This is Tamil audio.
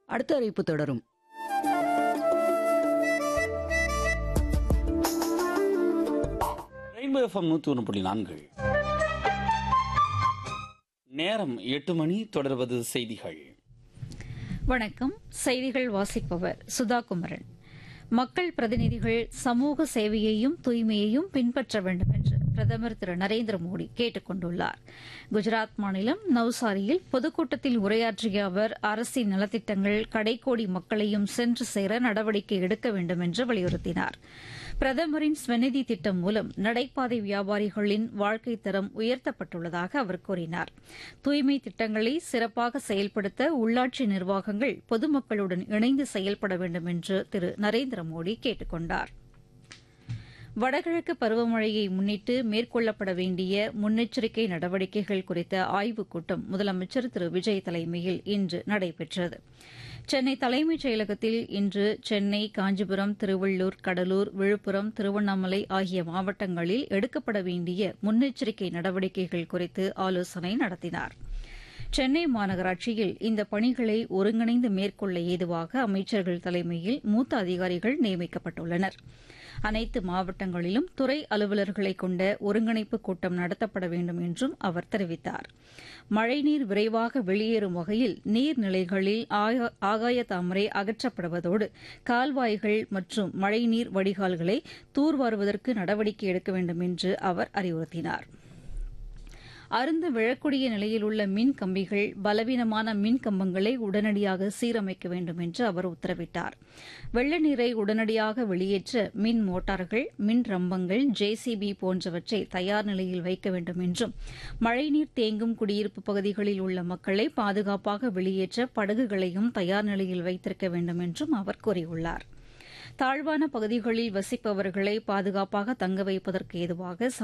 அடுத்த அறிவிப்பு தொடரும் ரெயின்போ எஃப்எம் நூற்றி ஒன்று புள்ளி நான்கு நேரம் எட்டு மணி தொடர்வது செய்திகள் வணக்கம் செய்திகள் வாசிப்பவர் சுதா குமரன் மக்கள் பிரதிநிதிகள் சமூக சேவையையும் தூய்மையையும் பின்பற்ற வேண்டும் என்று பிரதமர் திரு நரேந்திர மோடி கேட்டுக் கொண்டுள்ளார் குஜராத் மாநிலம் நவ்சாரியில் பொதுக்கூட்டத்தில் உரையாற்றிய அவர் அரசின் நலத்திட்டங்கள் கடைக்கோடி மக்களையும் சென்று சேர நடவடிக்கை எடுக்க வேண்டும் என்று வலியுறுத்தினார் பிரதமரின் ஸ்வநிதி திட்டம் மூலம் நடைபாதை வியாபாரிகளின் வாழ்க்கை தரம் உயர்த்தப்பட்டுள்ளதாக அவர் கூறினார் தூய்மை திட்டங்களை சிறப்பாக செயல்படுத்த உள்ளாட்சி நிர்வாகங்கள் பொதுமக்களுடன் இணைந்து செயல்பட வேண்டும் என்று திரு நரேந்திர மோடி கேட்டுக் கொண்டார் வடகிழக்கு பருவமழையை முன்னிட்டு மேற்கொள்ளப்பட வேண்டிய முன்னெச்சரிக்கை நடவடிக்கைகள் குறித்த ஆய்வுக் கூட்டம் முதலமைச்சர் திரு விஜய் தலைமையில் இன்று நடைபெற்றது சென்னை தலைமைச் செயலகத்தில் இன்று சென்னை காஞ்சிபுரம் திருவள்ளூர் கடலூர் விழுப்புரம் திருவண்ணாமலை ஆகிய மாவட்டங்களில் எடுக்கப்பட வேண்டிய முன்னெச்சரிக்கை நடவடிக்கைகள் குறித்து ஆலோசனை நடத்தினார் சென்னை மாநகராட்சியில் இந்த பணிகளை ஒருங்கிணைந்து மேற்கொள்ள ஏதுவாக அமைச்சர்கள் தலைமையில் மூத்த அதிகாரிகள் நியமிக்கப்பட்டுள்ளனர் அனைத்து மாவட்டங்களிலும் துறை அலுவலர்களை கொண்ட ஒருங்கிணைப்பு கூட்டம் நடத்தப்பட வேண்டும் என்றும் அவர் தெரிவித்தார் மழைநீர் விரைவாக வெளியேறும் வகையில் நீர்நிலைகளில் ஆகாய தாமரை அகற்றப்படுவதோடு கால்வாய்கள் மற்றும் மழைநீர் வடிகால்களை தூர்வாருவதற்கு நடவடிக்கை எடுக்க வேண்டும் என்று அவர் அறிவுறுத்தினார் அருந்து விழக்கூடிய நிலையில் உள்ள மின் கம்பிகள் பலவீனமான மின் கம்பங்களை உடனடியாக சீரமைக்க வேண்டும் என்று அவர் உத்தரவிட்டார் வெள்ள நீரை உடனடியாக வெளியேற்ற மின் மோட்டார்கள் மின் ரம்பங்கள் ஜேசிபி போன்றவற்றை தயார் நிலையில் வைக்க வேண்டும் என்றும் மழைநீர் தேங்கும் குடியிருப்பு பகுதிகளில் உள்ள மக்களை பாதுகாப்பாக வெளியேற்ற படகுகளையும் தயார் நிலையில் வைத்திருக்க வேண்டும் என்றும் அவர் கூறியுள்ளார் தாழ்வான பகுதிகளில் வசிப்பவர்களை பாதுகாப்பாக தங்க வைப்பதற்கு ஏதுவாக